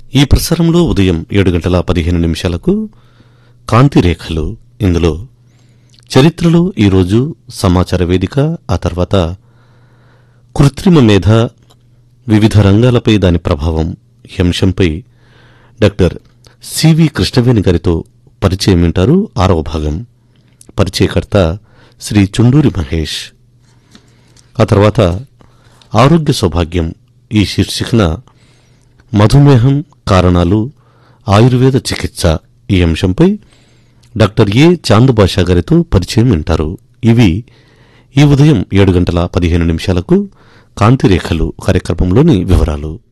ఈ ప్రసారంలో ఉదయం ఏడు గంటల పదిహేను నిమిషాలకు కాంతి రేఖలు ఇందులో చరిత్రలో ఈరోజు సమాచార వేదిక ఆ తర్వాత కృత్రిమ మేధ వివిధ రంగాలపై దాని ప్రభావం ఈ అంశంపై డాక్టర్ సివి కృష్ణవేణి గారితో పరిచయం వింటారు ఆరవ భాగం పరిచయకర్త శ్రీ చుండూరి మహేష్ ఆ తర్వాత ఆరోగ్య సౌభాగ్యం ఈ శీర్షికన మధుమేహం కారణాలు ఆయుర్వేద చికిత్స ఈ అంశంపై డాక్టర్ ఏ చాందుబాషా గారితో పరిచయం వింటారు ఇవి ఈ ఉదయం ఏడు గంటల పదిహేను నిమిషాలకు కాంతిరేఖలు కార్యక్రమంలోని వివరాలు